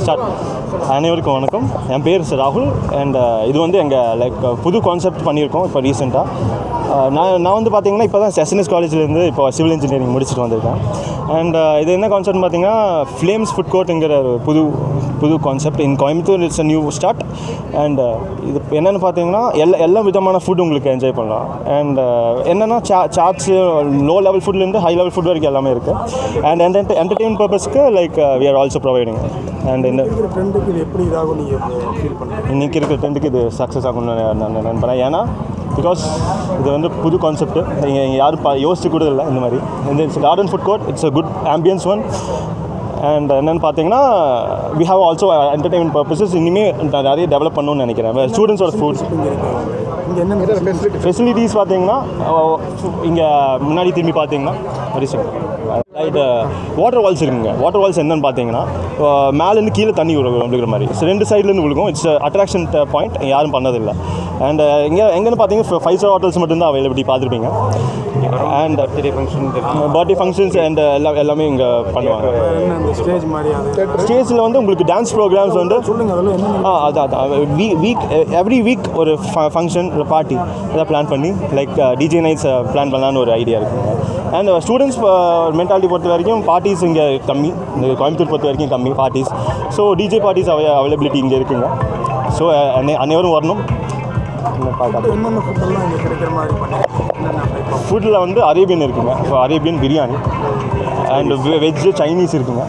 start அனைவருக்கும் வணக்கம் என் பேர் சார் ராகுல் அண்ட் இது வந்து எங்கள் லைக் புது கான்செப்ட் பண்ணியிருக்கோம் இப்போ ரீசெண்டாக நான் நான் வந்து பார்த்தீங்கன்னா இப்போ தான் எஸ்என்எஸ் காலேஜ்லேருந்து இப்போ சிவில் இன்ஜினியரிங் முடிச்சுட்டு வந்திருக்கேன் அண்ட் இது என்ன கான்செப்ட் பார்த்தீங்கன்னா ஃப்ளேம்ஸ் ஃபுட் கோர்ட்டுங்கிற ஒரு புது புது concept in Coimbatore it's a new start and இது என்னென்னு பார்த்தீங்கன்னா எல்லா எல்லா விதமான ஃபுட் உங்களுக்கு என்ஜாய் பண்ணலாம் அண்ட் என்னென்னா சா சாட்ஸு லோ லெவல் ஃபுட்லேருந்து ஹை லெவல் ஃபுட் வரைக்கும் எல்லாமே இருக்குது அண்ட் என்டர்டெயின் என்டர்டெயின்மெண்ட் பர்பஸ்க்கு like we are also providing and இந்த இருக்கிற ட்ரெண்டுக்கு இது எப்படி இதாகும் நீங்கள் ஃபீல் பண்ணுறீங்க இன்றைக்கி இருக்கிற ட்ரெண்டுக்கு இது சக்ஸஸ் ஆகும்னு நான் நான் நினைப்பேன் ஏன்னா பிகாஸ் இது வந்து புது கான்செப்ட் நீங்கள் இங்கே யாரும் பா யோசிச்சு கூட இல்லை இந்த மாதிரி இந்த it's garden food court it's a good ambience one and என்னென்னு பார்த்தீங்கன்னா we have also entertainment purposes இனிமேல் நான் நிறைய டெவலப் பண்ணணும்னு நினைக்கிறேன் ஸ்டூடெண்ட்ஸோட ஃபுட்ஸ் இங்கே இருக்கு இங்கே என்ன ஃபெசிலிட்டி ஃபெசிலிட்டிஸ் பார்த்தீங்கன்னா இங்கே முன்னாடி திரும்பி பார்த்தீங்கன்னா வெரி ரைட் வாட்டர் வால்ஸ் இருக்குங்க வாட்டர் வால்ஸ் என்னன்னு பார்த்தீங்கன்னா அஹ், மேலேருந்து கீழே தண்ணி விழுகும் விழுகிற மாதிரி ஸோ ரெண்டு சைட்லேருந்து விழுகும் இட்ஸ் அட்ராக்ஷன் பாயிண்ட் யாரும் பண்ணதில்லை அண்ட் இங்கே எங்கேன்னு பார்த்தீங்கன்னா ஃபைவ் ஸ்டார் ஹோட்டல்ஸ் மட்டும்தான் அவைலபிலிட்டி பார்த்துருப்பீங்க and birthday function birthday functions and எல்லாம் எல்லாமே இங்கே பண்ணுவாங்க என்ன அந்த ஸ்டேஜ் மாதிரி அது ஸ்டேஜில் வந்து உங்களுக்கு டான்ஸ் ப்ரோக்ராம்ஸ் வந்து சொல்லுங்க அதெல்லாம் என்ன ஆ அதான் அதான் வீ வீக் எவ்ரி வீக் ஒரு ஃபங்க்ஷன் ஒரு பார்ட்டி எதாவது பிளான் பண்ணி லைக் டிஜே நைட்ஸ் பிளான் பண்ணலான்னு ஒரு ஐடியா இருக்குங்க அண்ட் ஸ்டூடெண்ட்ஸ் மென்டாலிட்டி பொறுத்த வரைக்கும் பார்ட்டிஸ் இங்கே கம்மி இந்த கோயம்புத்தூர் பொறுத்த வரைக்கும் கம்மி பார்ட்டிஸ் ஸோ டிஜே பார்ட்டிஸ் அவை அவைலபிலிட்டி இங்கே இருக்குங்க ஸோ அனை அனைவரும் வரணும் இந்த பார்க்க என்னென்ன ஃபுட்டெல்லாம் இங்கே கிடைக்கிற மாதிரி பண்ணிருக்கீங்க என்னென்ன டைப் ஆஃப் ஃபுட்டில் வந்து அரேபியன் இருக்குங்க so Arabian biryani and veg Chinese இருக்குங்க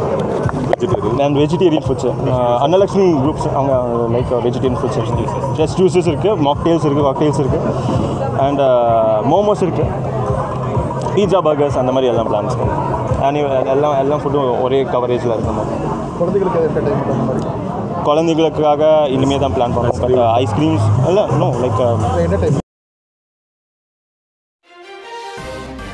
and vegetarian foods Annalakshmi groups அவங்க like vegetarian foods fresh juices இருக்குது மாக்டெயில்ஸ் இருக்குது காக்டெயில்ஸ் இருக்குது அண்ட் மோமோஸ் இருக்குது பீட்சா பர்கர்ஸ் அந்த மாதிரி எல்லாம் பிளான்ஸ் அண்ட் எல்லாம் எல்லாம் ஃபுட்டும் ஒரே கவரேஜில் இருக்கிற மாதிரி குழந்தைகளுக்கு என்டர்டைன்மெண்ட் அந்த மாதிரி குழந்தைகளுக்காக இனிமேல் தான் பிளான் பண்ணுறோம் பட் ஐஸ்கிரீம்ஸ் இல்லை நோ லைக் என்டர்டைன்மெண்ட்